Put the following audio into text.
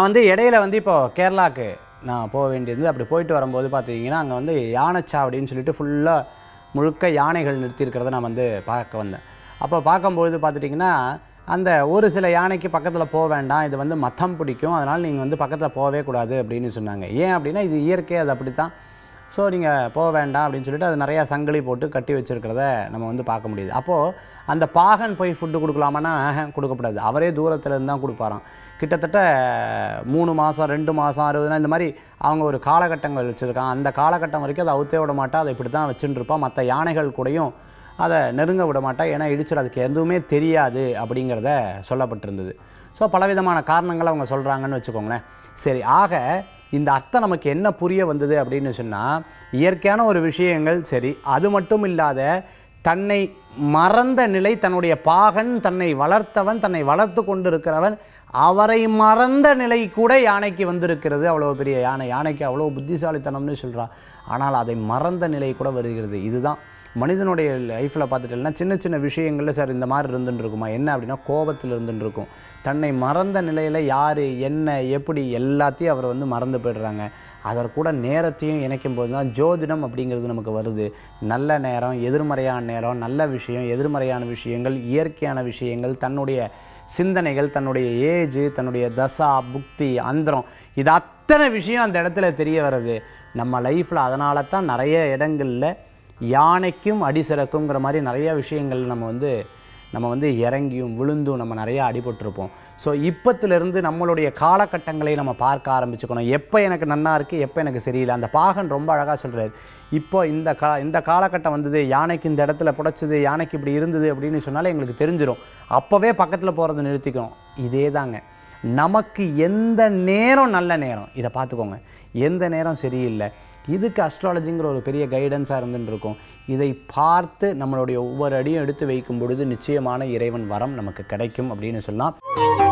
நான் வந்து இடையில வந்து இப்போ கேரளாக்கு நான் போக வேண்டியது அப்படி போயிட்டு வரும்போது பார்த்தீங்கன்னா அங்கே வந்து யானைச்சாவடின்னு சொல்லிட்டு ஃபுல்லாக முழுக்க யானைகள் நிறுத்தியிருக்கிறத நான் வந்து பார்க்க வந்தேன் அப்போ பார்க்கும்பொழுது பார்த்துட்டிங்கன்னா அந்த ஒரு சில யானைக்கு பக்கத்தில் போக வேண்டாம் இது வந்து மத்தம் பிடிக்கும் அதனால் நீங்கள் வந்து பக்கத்தில் போகவே கூடாது அப்படின்னு சொன்னாங்க ஏன் அப்படின்னா இது இயற்கை அது அப்படி தான் ஸோ நீங்கள் போக வேண்டாம் அப்படின்னு சொல்லிட்டு அது நிறையா சங்கிலி போட்டு கட்டி வச்சிருக்கிறத நம்ம வந்து பார்க்க முடியுது அப்போது அந்த பாகன் போய் ஃபுட்டு கொடுக்கலாமான்னா ஆஹா, கொடுக்கக்கூடாது அவரே தூரத்துல இருந்து தான் கொடுப்பாராம் கிட்டத்தட்ட மூணு மாதம் ரெண்டு மாதம் அறுபது நாள் இந்த மாதிரி அவங்க ஒரு காலகட்டங்கள் வச்சுருக்காங்க அந்த காலகட்டம் வரைக்கும் அதை அவுத்தே விட மாட்டா அதை இப்படி தான் வச்சுட்டு இருப்பா மற்ற யானைகள் கூடயும் அதை நெருங்க விட மாட்டா ஏன்னா இடிச்சிட அதுக்கு எதுவுமே தெரியாது அப்படிங்கிறத சொல்லப்பட்டிருந்தது ஸோ பலவிதமான காரணங்கள் அவங்க சொல்கிறாங்கன்னு வச்சுக்கோங்களேன் சரி ஆக இந்த அர்த்தம் நமக்கு என்ன புரிய வந்தது அப்படின்னு சொன்னால் இயற்கையான ஒரு விஷயங்கள் சரி அது மட்டும் இல்லாத தன்னை மறந்த நிலை தன்னுடைய பாகன் தன்னை வளர்த்தவன் தன்னை வளர்த்து கொண்டிருக்கிறவன் அவரை மறந்த நிலை கூட யானைக்கு வந்திருக்கிறது அவ்வளோ பெரிய யானை யானைக்கு அவ்வளோ புத்திசாலித்தனம்னு சொல்றா ஆனால் அதை மறந்த நிலை கூட வருகிறது இதுதான் மனிதனுடைய லைஃப்பில் பார்த்துட்டேன்னா சின்ன சின்ன விஷயங்கள்ல சார் இந்த மாதிரி இருந்துட்டு இருக்குமா என்ன அப்படின்னா கோபத்தில் இருந்துட்டு இருக்கும் தன்னை மறந்த நிலையில் யார் என்ன எப்படி எல்லாத்தையும் அவர் வந்து மறந்து போயிடுறாங்க அதற்கு கூட நேரத்தையும் இணைக்கும் போது தான் ஜோதிடம் அப்படிங்கிறது நமக்கு வருது நல்ல நேரம் எதிர்மறையான நேரம் நல்ல விஷயம் எதிர்மறையான விஷயங்கள் இயற்கையான விஷயங்கள் தன்னுடைய சிந்தனைகள் தன்னுடைய ஏஜ் தன்னுடைய தசா புக்தி அந்தரம் இது அத்தனை விஷயம் அந்த இடத்துல தெரிய வருது நம்ம லைஃப்பில் அதனால தான் நிறைய இடங்களில் யானைக்கும் அடி சிறக்குங்கிற மாதிரி நிறைய விஷயங்கள் நம்ம வந்து நம்ம வந்து இறங்கியும் விழுந்தும் நம்ம நிறைய அடிபட்டிருப்போம் ஸோ இப்பத்திலிருந்து நம்மளுடைய காலகட்டங்களை நம்ம பார்க்க ஆரம்பிச்சுக்கணும் எப்போ எனக்கு நன்னா இருக்குது எப்போ எனக்கு சரியில்லை அந்த பாகன் ரொம்ப அழகாக சொல்கிறார் இப்போ இந்த கா இந்த காலகட்டம் வந்தது யானைக்கு இந்த இடத்துல புடைச்சது யானைக்கு இப்படி இருந்தது அப்படின்னு சொன்னாலே எங்களுக்கு தெரிஞ்சிடும் அப்போவே பக்கத்தில் போகிறத நிறுத்திக்கணும் இதே தாங்க நமக்கு எந்த நேரம் நல்ல நேரம் இதை பார்த்துக்கோங்க எந்த நேரம் சரியில்லை இதுக்கு அஸ்ட்ராலஜிங்கிற ஒரு பெரிய கைடன்ஸாக இருந்துட்டு இருக்கும் இதை பார்த்து நம்மளுடைய ஒவ்வொரு அடியும் எடுத்து வைக்கும் பொழுது நிச்சயமான இறைவன் வரம் நமக்கு கிடைக்கும் அப்படின்னு சொல்லலாம்